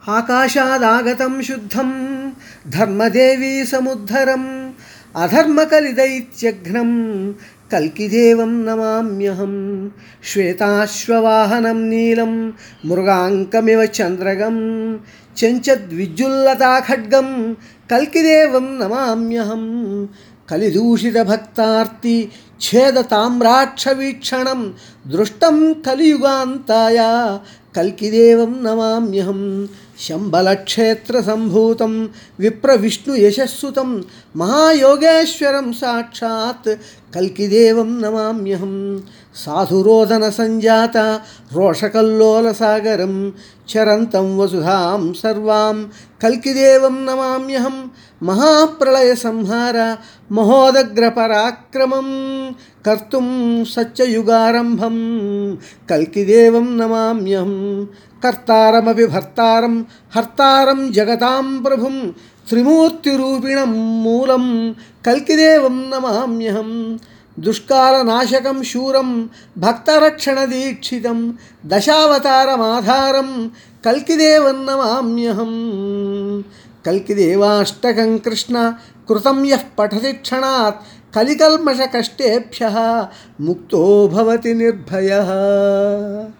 ఆకాశాదాగతం శుద్ధం ధర్మదేవీ సముద్ధరం అధర్మకలిదైత్యఘ్నం కల్కిదేవం నమామ్యహం శ్వేతాశ్వవాహనం నీలం మృగాంకమివ చంద్రగం చెంచద్విద్యుల్లతా ఖడ్గం కల్కిదేవం నమామ్యహం కలిదూషితభక్తార్తి ఛేదతామ్రాక్షవీక్షణం దృష్టం కలియుగాంతాయ కల్కిదేవం నమామ్యహం శంబలక్షేత్రసంభూతం విప్రవిష్ణుయశస్సుతం మహాయోగేశ్వరం సాక్షాత్ కల్కిదేవం నమామ్యహం సాధురోదన సంజాత రోషకల్లోలసాగరం చరంతం వసుధాం సర్వాం కల్కిదేవం నమామ్యహం మహాప్రళయ సంహార మహోదగ్రపరాక్రమం కర్తుం సత్యయుగారంభం కల్కిదేవం నమామ్యహం కర్తారమపి భర్తారం హర్తారం జగతాం ప్రభుం త్రిమూర్తిరూపిణం మూలం కల్కిదేవం నమామ్యహం దుష్కాలనాశకం శూరం భక్తరక్షణదీక్షితం దశావతారమాధారం కల్కిదేవం నమామ్యహం కల్కిదేవాష్టకం కృష్ణ కృతం యః పఠతి క్షణాత్ కలికల్మషకష్టేభ్య ముక్తో భవతి నిర్భయ